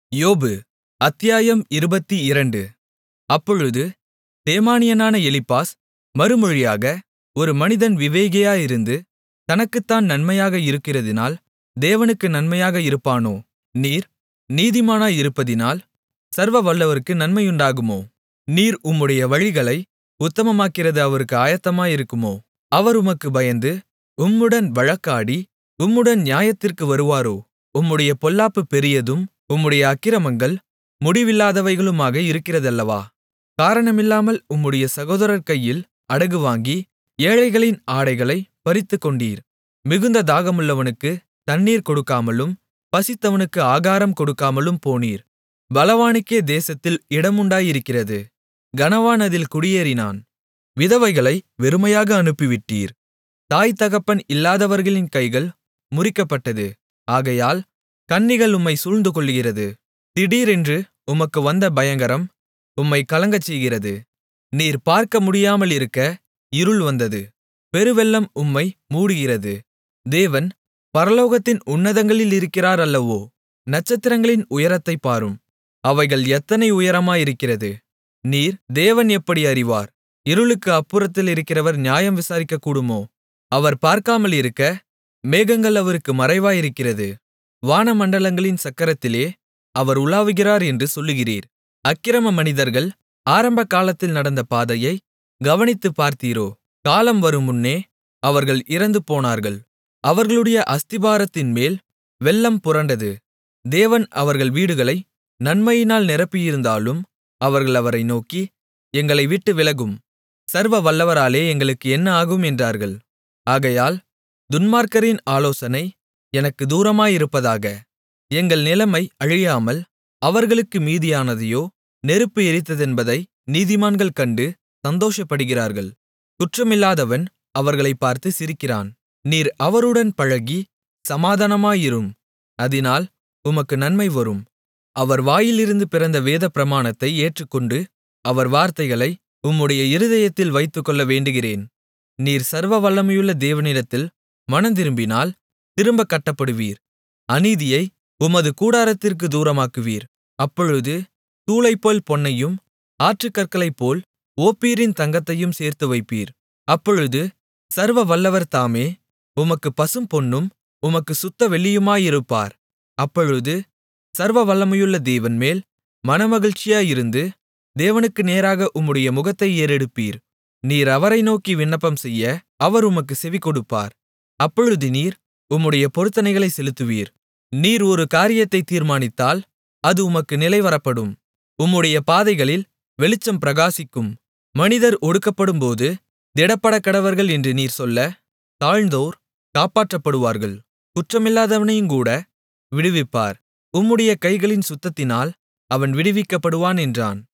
யோபு அத்தியாயம் இருபத்திரண்டு அப்பொழுது தேமானியனான எலிப்பாஸ் மறுமொழியாக ஒரு மனிதன் விவேகியாயிருந்து தனக்குத்தான் நன்மையாக இருக்கிறதினால் தேவனுக்கு நன்மையாக இருப்பானோ நீர் நீதிமானாயிருப்பதினால் சர்வவல்லவருக்கு நன்மையுண்டாகுமோ நீர் உம்முடைய வழிகளை உத்தமமாக்கிறது அவருக்கு ஆயத்தமாயிருக்குமோ அவர் உமக்குப் பயந்து உம்முடன் வழக்காடி உம்முடன் நியாயத்திற்கு வருவாரோ உம்முடைய பொல்லாப்பு பெரியதும் உம்முடைய அக்கிரமங்கள் முடிவில்லாதவைகளுமாக இருக்கிறதல்லவா காரணமில்லாமல் உம்முடைய சகோதரர் கையில் அடகு வாங்கி ஏழைகளின் ஆடைகளைப் பறித்துக்கொண்டீர் மிகுந்த தாகமுள்ளவனுக்குத் தண்ணீர் கொடுக்காமலும் பசித்தவனுக்கு ஆகாரம் கொடுக்காமலும் போனீர் பலவானுக்கே தேசத்தில் இடமுண்டாயிருக்கிறது கனவான் அதில் குடியேறினான் விதவைகளை வெறுமையாக அனுப்பிவிட்டீர் தாய் தகப்பன் இல்லாதவர்களின் கைகள் முறிக்கப்பட்டது ஆகையால் கண்ணிகள் உம்மைச் சூழ்ந்துகொள்ளுகிறது திடீரென்று உமக்கு வந்த பயங்கரம் உம்மைக் கலங்கச்செய்கிறது நீர் பார்க்க முடியாமலிருக்க இருள் வந்தது பெருவெள்ளம் உம்மை மூடுகிறது தேவன் பரலோகத்தின் உன்னதங்களிலிருக்கிறார் அல்லவோ நட்சத்திரங்களின் உயரத்தைப் பாரும் அவைகள் எத்தனை உயரமாயிருக்கிறது நீர் தேவன் எப்படி அறிவார் இருளுக்கு அப்புறத்தில் இருக்கிறவர் நியாயம் விசாரிக்கக்கூடுமோ அவர் பார்க்காமலிருக்க மேகங்கள் அவருக்கு மறைவாயிருக்கிறது வானமண்டலங்களின் சக்கரத்திலே அவர் உலாவுகிறார் என்று சொல்லுகிறீர் அக்கிரம மனிதர்கள் ஆரம்பகாலத்தில் நடந்த பாதையை கவனித்துப் பார்த்தீரோ காலம் வருமுன்னே அவர்கள் இறந்துபோனார்கள் அவர்களுடைய அஸ்திபாரத்தின்மேல் வெள்ளம் புரண்டது தேவன் அவர்கள் வீடுகளை நன்மையினால் நிரப்பியிருந்தாலும் அவர்கள் அவரை நோக்கி எங்களை விட்டு விலகும் சர்வ வல்லவராலே எங்களுக்கு என்ன ஆகும் என்றார்கள் ஆகையால் துன்மார்க்கரின் ஆலோசனை எனக்கு தூரமாயிருப்பதாக எங்கள் நிலைமை அழியாமல் அவர்களுக்கு மீதியானதையோ நெருப்பு எரித்ததென்பதை நீதிமான்கள் கண்டு சந்தோஷப்படுகிறார்கள் குற்றமில்லாதவன் அவர்களைப் பார்த்து சிரிக்கிறான் நீர் அவருடன் பழகி சமாதானமாயிரும் அதினால் உமக்கு நன்மை வரும் அவர் வாயிலிருந்து பிறந்த வேத பிரமாணத்தை ஏற்றுக்கொண்டு அவர் வார்த்தைகளை உம்முடைய இருதயத்தில் வைத்துக்கொள்ள வேண்டுகிறேன் நீர் சர்வ வல்லமையுள்ள தேவனிடத்தில் மனந்திரும்பினால் திரும்பக் கட்டப்படுவீர் அநீதியை உமது கூடாரத்திற்கு தூரமாக்குவீர் அப்பொழுது தூளைப்போல் பொன்னையும் ஆற்றுக்கற்களைப்போல் ஓப்பீரின் தங்கத்தையும் சேர்த்து வைப்பீர் அப்பொழுது சர்வ வல்லவர் தாமே உமக்குப் பசும்பொன்னும் உமக்கு சுத்த வெள்ளியுமாயிருப்பார் அப்பொழுது சர்வ வல்லமையுள்ள தேவன் மேல் மனமகிழ்ச்சியாயிருந்து தேவனுக்கு நேராக உம்முடைய முகத்தை ஏறெடுப்பீர் நீர் அவரை நோக்கி விண்ணப்பம் செய்ய அவர் உமக்கு செவிகொடுப்பார் அப்பொழுது நீர் உம்முடைய பொருத்தனைகளை செலுத்துவீர் நீர் ஒரு காரியத்தை தீர்மானித்தால் அது உமக்கு நிலைவரப்படும் உம்முடைய பாதைகளில் வெளிச்சம் பிரகாசிக்கும் மனிதர் ஒடுக்கப்படும்போது திடப்படக்கடவர்கள் என்று நீர் சொல்ல தாழ்ந்தோர் காப்பாற்றப்படுவார்கள் குற்றமில்லாதவனையுங்கூட விடுவிப்பார் உம்முடைய கைகளின் சுத்தத்தினால் அவன் விடுவிக்கப்படுவான் என்றான்